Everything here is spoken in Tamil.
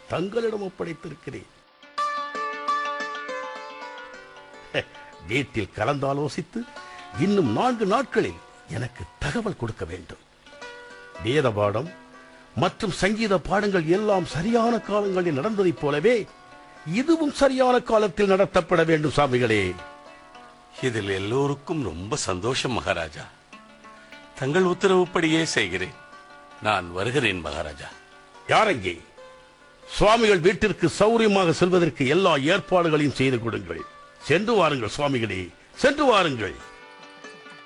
தங்களிடம் ஒப்படைத்திருக்கிறேன் ஹே, வீட்டில் கலந்தாலோசித்து இன்னும் நான்கு நாட்களில் எனக்கு தகவல் கொடுக்க வேண்டும் வேத பாடம் மற்றும் சங்கீத பாடங்கள் எல்லாம் சரியான காலங்களில் நடந்ததைப் போலவே இதுவும் சரியான காலத்தில் நடத்தப்பட வேண்டும் சாமிகளே இதில் எல்லோருக்கும் ரொம்ப சந்தோஷம் மகாராஜா தங்கள் உத்தரவுப்படியே செய்கிறேன் நான் வருகிறேன் மகாராஜா யாரங்கே சுவாமிகள் வீட்டிற்கு சௌரியமாக செல்வதற்கு எல்லா ஏற்பாடுகளையும் செய்து கொடுங்கள் சென்று வாருங்கள் சுவாமிகளே சென்று வாருங்கள்